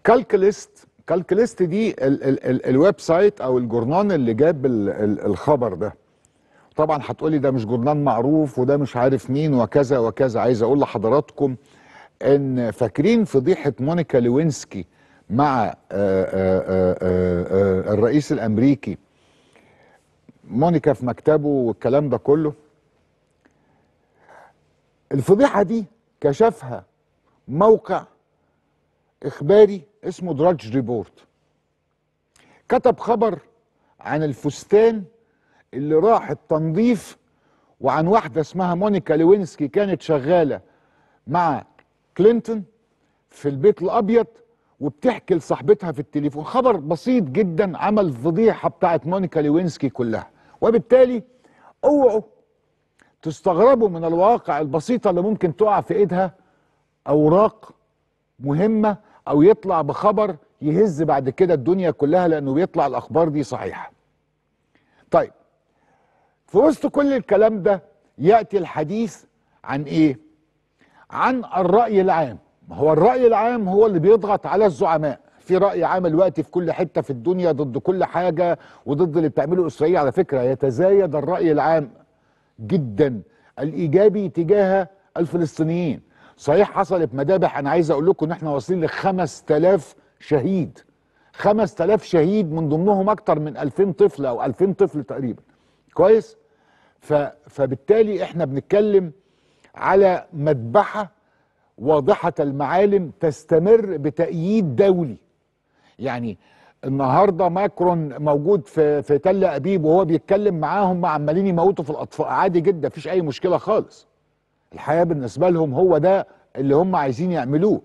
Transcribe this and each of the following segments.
كالكليست كالكليست دي ال ال ال الويب سايت او الجورنان اللي جاب ال ال الخبر ده طبعا هتقولي ده مش جورنان معروف وده مش عارف مين وكذا وكذا عايز اقول لحضراتكم ان فاكرين فضيحه مونيكا ليوينسكي مع آآ آآ آآ الرئيس الامريكي مونيكا في مكتبه والكلام ده كله الفضيحه دي كشفها موقع اخباري اسمه دراج ريبورت كتب خبر عن الفستان اللي راح التنظيف وعن واحده اسمها مونيكا ليوينسكي كانت شغاله مع كلينتون في البيت الابيض وبتحكي لصاحبتها في التليفون خبر بسيط جدا عمل فضيحه بتاعت مونيكا ليوينسكي كلها وبالتالي اوعوا تستغربوا من الواقع البسيطه اللي ممكن تقع في ايدها اوراق مهمه او يطلع بخبر يهز بعد كده الدنيا كلها لانه بيطلع الاخبار دي صحيحه طيب في وسط كل الكلام ده ياتي الحديث عن ايه عن الراي العام ما هو الراي العام هو اللي بيضغط على الزعماء في راي عام الوقت في كل حته في الدنيا ضد كل حاجه وضد اللي بتعمله اسرائيل على فكره يتزايد الراي العام جدا الايجابي تجاه الفلسطينيين صحيح حصلت مذابح انا عايز اقول لكم ان احنا واصلين ل 5000 شهيد 5000 شهيد من ضمنهم اكتر من 2000 طفل او 2000 طفل تقريبا كويس ف... فبالتالي احنا بنتكلم على مذبحه واضحه المعالم تستمر بتأييد دولي يعني النهارده ماكرون موجود في في تل ابيب وهو بيتكلم معاهم عمالين يموتوا في الاطفال عادي جدا مفيش اي مشكله خالص الحياه بالنسبه لهم هو ده اللي هم عايزين يعملوه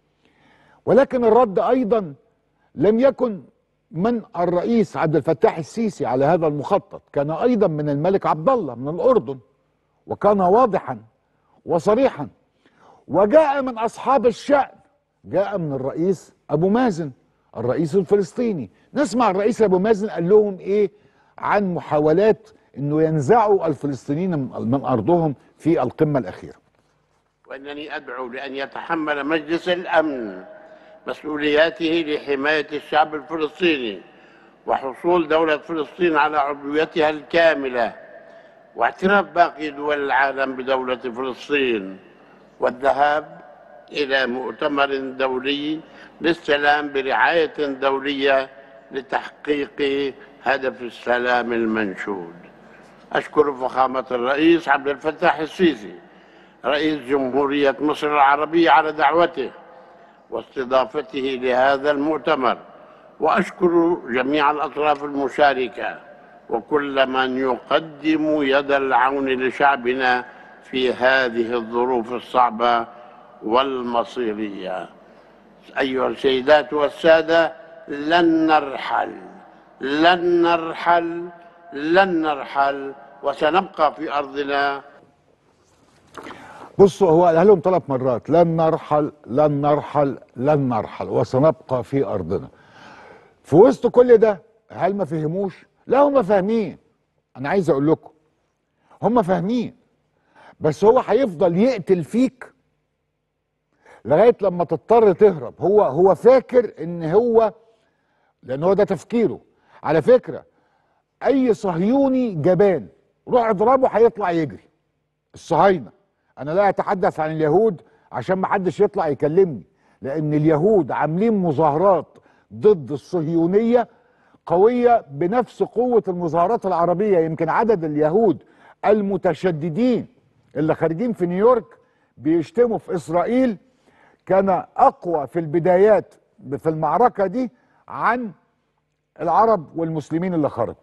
ولكن الرد ايضا لم يكن من الرئيس عبد الفتاح السيسي على هذا المخطط كان ايضا من الملك عبد الله من الاردن وكان واضحا وصريحا وجاء من اصحاب الشأن جاء من الرئيس ابو مازن الرئيس الفلسطيني نسمع الرئيس ابو مازن قال لهم ايه عن محاولات انه ينزعوا الفلسطينيين من ارضهم في القمه الاخيره وانني ادعو لان يتحمل مجلس الامن مسؤولياته لحمايه الشعب الفلسطيني وحصول دوله فلسطين على عضويتها الكامله واعتراف باقي دول العالم بدوله فلسطين والذهاب الى مؤتمر دولي للسلام برعايه دوليه لتحقيق هدف السلام المنشود اشكر فخامه الرئيس عبد الفتاح السيسي رئيس جمهوريه مصر العربيه على دعوته واستضافته لهذا المؤتمر واشكر جميع الاطراف المشاركه وكل من يقدم يد العون لشعبنا في هذه الظروف الصعبه والمصيريه ايها السيدات والساده لن نرحل لن نرحل لن نرحل وسنبقى في ارضنا بصوا هو قالها لهم ثلاث مرات لن نرحل لن نرحل لن نرحل وسنبقى في ارضنا في وسط كل ده هل ما فهموش لا هم فاهمين انا عايز اقول لكم هم فاهمين بس هو هيفضل يقتل فيك لغايه لما تضطر تهرب هو هو فاكر ان هو لان هو ده تفكيره على فكره اي صهيوني جبان روح اضربه هيطلع يجري الصهاينه انا لا اتحدث عن اليهود عشان ما حدش يطلع يكلمني لان اليهود عاملين مظاهرات ضد الصهيونيه قويه بنفس قوه المظاهرات العربيه يمكن عدد اليهود المتشددين اللي خارجين في نيويورك بيشتموا في اسرائيل كان اقوى في البدايات في المعركه دي عن العرب والمسلمين اللي خرجوا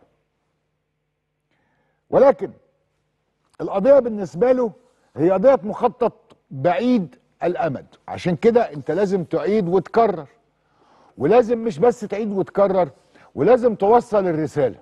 ولكن القضيه بالنسبه له هي قضيه مخطط بعيد الامد عشان كده انت لازم تعيد وتكرر ولازم مش بس تعيد وتكرر ولازم توصل الرساله